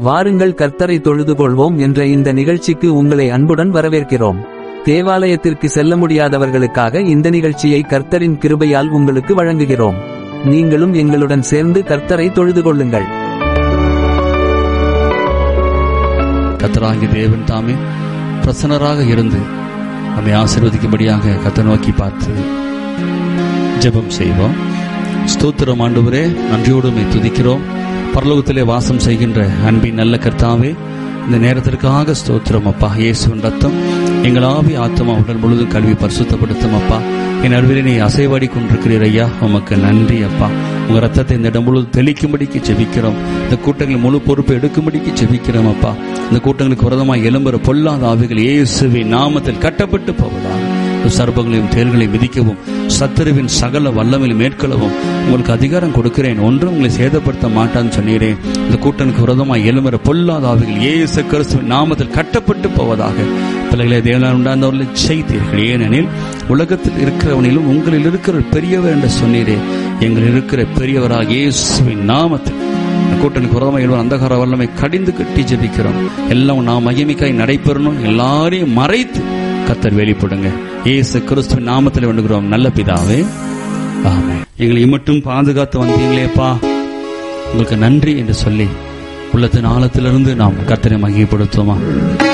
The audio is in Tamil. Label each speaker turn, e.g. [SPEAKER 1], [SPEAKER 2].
[SPEAKER 1] வாருங்கள் கர்த்தரை தொழுது கொள்வோம் என்ற இந்த நிகழ்ச்சிக்கு உங்களை அன்புடன் வரவேற்கிறோம் தேவாலயத்திற்கு செல்ல முடியாதவர்களுக்காக இந்த நிகழ்ச்சியை கர்த்தரின் கிருபையால் உங்களுக்கு வழங்குகிறோம் நீங்களும் எங்களுடன் சேர்ந்து கர்த்தரை தொழுது கொள்ளுங்கள்
[SPEAKER 2] கத்தராகி தேவன் தாமே பிரசன்னராக இருந்து நம்மை ஆசீர்வதிக்கும்படியாக கத்த நோக்கி பார்த்து ஜெபம் செய்வோம் ஸ்தோத்திரம் ஆண்டவரே நன்றியோடு உம்மை துதிக்கிறோம் பரலோகத்திலே வாசம் செய்கின்ற அன்பின் நல்ல கர்த்தாவே இந்த நேரத்திற்காக ஸ்தோத்திரம் அப்பா இயேசுவின் ரத்தம் எங்கள் ஆவி ஆத்மா உடல் முழுதும் கல்வி பரிசுத்தப்படுத்தும் அப்பா என் நடுவிலே நீ அசைவாடி கொண்டிருக்கிறீர் ஐயா உமக்கு நன்றி அப்பா உங்க ரத்தத்தை இந்த இடம் முழுவதும் தெளிக்கும்படிக்கு ஜெபிக்கிறோம் இந்த கூட்டங்கள் முழு பொறுப்பை எடுக்கும்படிக்கு ஜெபிக்கிறோம் அப்பா இந்த கூட்டங்களுக்கு விரதமாக எழும்புற பொல்லாத ஆவிகள் இயேசுவின் நாமத்தில் கட்டப்பட்டு போவதாக சர்ப்பங்களையும் தேர்களையும் மிதிக்கவும் சத்துருவின் சகல வல்லமையில் மேற்கொள்ளவும் உங்களுக்கு அதிகாரம் கொடுக்கிறேன் ஒன்றும் உங்களை சேதப்படுத்த மாட்டான்னு சொன்னீரேன் இந்த கூட்டனுக்கு விரதமாய் எழுமுற பொல்லாத ஆவிகள் இயேசு கிறிஸ்துவின் நாமத்தில் கட்டப்பட்டு போவதாக பிள்ளைகளை தேவனால் உண்டாந்தவர்களை செய்தீர்கள் ஏனெனில் உலகத்தில் இருக்கிறவனிலும் உங்களில் இருக்கிற பெரியவர் என்று சொன்னீரே எங்கள் இருக்கிற பெரியவராக இயேசுவின் நாமத்தில் இந்த கூட்டனுக்கு விரதமாக எழுவர் அந்தகார வல்லமை கடிந்து கட்டி ஜெபிக்கிறோம் எல்லாம் நாம் மகிமைக்காய் நடைபெறணும் எல்லாரையும் மறைத்து கத்தர் வெளிப்படுங்க இயேசு கிறிஸ்துவின் நாமத்தில் வேண்டுகிறோம் நல்ல பிதாவே ஆமே எங்களை மட்டும் பாதுகாத்து வந்தீங்களேப்பா உங்களுக்கு நன்றி என்று சொல்லி உள்ளத்தின் ஆழத்திலிருந்து நாம் கத்தரை மகிமைப்படுத்துவோமா